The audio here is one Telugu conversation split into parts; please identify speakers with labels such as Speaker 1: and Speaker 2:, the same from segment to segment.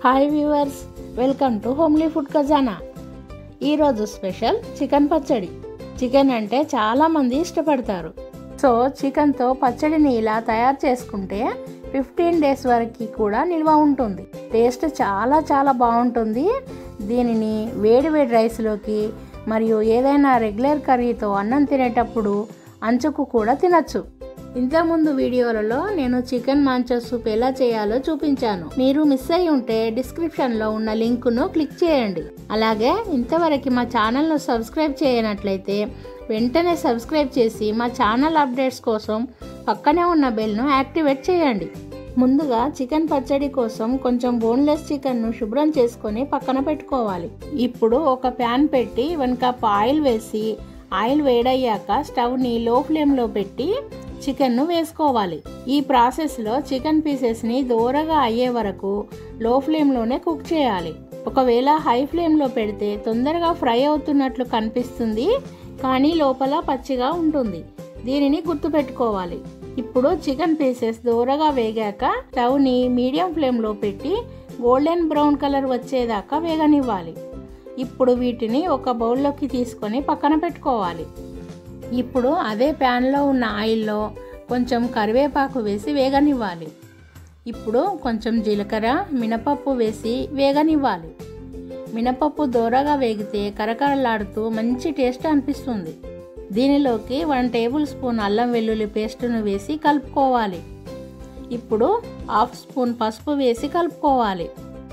Speaker 1: hi viewers welcome to homely food Khazana ఈరోజు స్పెషల్ చికెన్ పచ్చడి చికెన్ అంటే చాలామంది ఇష్టపడతారు సో చికెన్తో పచ్చడిని ఇలా తయారు చేసుకుంటే ఫిఫ్టీన్ డేస్ వరకు కూడా నిల్వ ఉంటుంది టేస్ట్ చాలా చాలా బాగుంటుంది దీనిని వేడి వేడి రైస్లోకి మరియు ఏదైనా రెగ్యులర్ కర్రీతో అన్నం తినేటప్పుడు అంచుకు కూడా తినచ్చు ఇంతకుముందు వీడియోలలో నేను చికెన్ మాంచో సూప్ ఎలా చేయాలో చూపించాను మీరు మిస్ అయి ఉంటే డిస్క్రిప్షన్లో ఉన్న లింకును క్లిక్ చేయండి అలాగే ఇంతవరకు మా ఛానల్ను సబ్స్క్రైబ్ చేయనట్లయితే వెంటనే సబ్స్క్రైబ్ చేసి మా ఛానల్ అప్డేట్స్ కోసం పక్కనే ఉన్న బెల్ను యాక్టివేట్ చేయండి ముందుగా చికెన్ పచ్చడి కోసం కొంచెం బోన్లెస్ చికెన్ను శుభ్రం చేసుకొని పక్కన పెట్టుకోవాలి ఇప్పుడు ఒక ప్యాన్ పెట్టి వన్ కప్ ఆయిల్ వేసి ఆయిల్ వేడయ్యాక స్టవ్ని లో ఫ్లేమ్లో పెట్టి చికెన్ను వేసుకోవాలి ఈ ప్రాసెస్లో చికెన్ పీసెస్ని దూరగా అయ్యే వరకు లో ఫ్లేమ్లోనే కుక్ చేయాలి ఒకవేళ హై ఫ్లేమ్లో పెడితే తొందరగా ఫ్రై అవుతున్నట్లు కనిపిస్తుంది కానీ లోపల పచ్చిగా ఉంటుంది దీనిని గుర్తుపెట్టుకోవాలి ఇప్పుడు చికెన్ పీసెస్ దూరగా వేగాక స్టవ్ని మీడియం ఫ్లేమ్లో పెట్టి గోల్డెన్ బ్రౌన్ కలర్ వచ్చేదాకా వేగనివ్వాలి ఇప్పుడు వీటిని ఒక బౌల్లోకి తీసుకొని పక్కన పెట్టుకోవాలి ఇప్పుడు అదే ప్యాన్లో ఉన్న ఆయిల్లో కొంచెం కరివేపాకు వేసి వేగనివ్వాలి ఇప్పుడు కొంచెం జీలకర్ర మినపప్పు వేసి వేగనివ్వాలి మినపప్పు దూరగా వేగితే కరకరలాడుతూ మంచి టేస్ట్ అనిపిస్తుంది దీనిలోకి వన్ టేబుల్ స్పూన్ అల్లం వెల్లుల్లి పేస్టును వేసి కలుపుకోవాలి ఇప్పుడు హాఫ్ స్పూన్ పసుపు వేసి కలుపుకోవాలి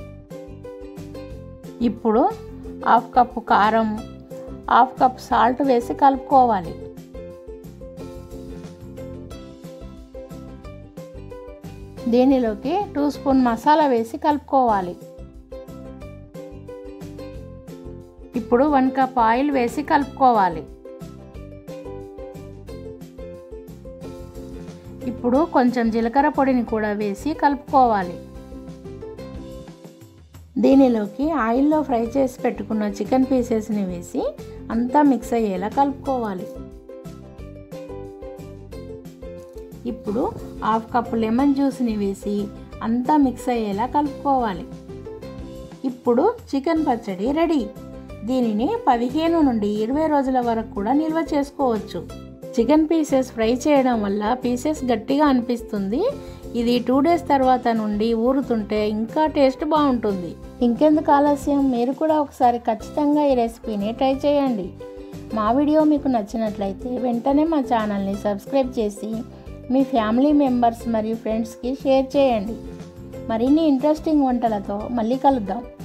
Speaker 1: ఇప్పుడు హాఫ్ కప్పు కారం హాఫ్ కప్ సాల్ట్ వేసి కలుపుకోవాలి దీనిలోకి టూ స్పూన్ మసాలా వేసి కలుపుకోవాలి ఇప్పుడు వన్ కప్ ఆయిల్ వేసి కలుపుకోవాలి ఇప్పుడు కొంచెం జీలకర్ర పొడిని కూడా వేసి కలుపుకోవాలి దీనిలోకి ఆయిల్లో ఫ్రై చేసి పెట్టుకున్న చికెన్ పీసెస్ని వేసి అంతా మిక్స్ అయ్యేలా కలుపుకోవాలి ఇప్పుడు హాఫ్ కప్ లెమన్ జ్యూస్ని వేసి అంతా మిక్స్ అయ్యేలా కలుపుకోవాలి ఇప్పుడు చికెన్ పచ్చడి రెడీ దీనిని పదిహేను నుండి ఇరవై రోజుల వరకు కూడా నిల్వ చేసుకోవచ్చు చికెన్ పీసెస్ ఫ్రై చేయడం వల్ల పీసెస్ గట్టిగా అనిపిస్తుంది ఇది టూ డేస్ తర్వాత నుండి ఊరుతుంటే ఇంకా టేస్ట్ బాగుంటుంది ఇంకెందుకు ఆలస్యం మీరు కూడా ఒకసారి ఖచ్చితంగా ఈ రెసిపీని ట్రై చేయండి మా వీడియో మీకు నచ్చినట్లయితే వెంటనే మా ఛానల్ని సబ్స్క్రైబ్ చేసి మీ ఫ్యామిలీ మెంబర్స్ మరియు ఫ్రెండ్స్కి షేర్ చేయండి మరిన్ని ఇంట్రెస్టింగ్ వంటలతో మళ్ళీ కలుద్దాం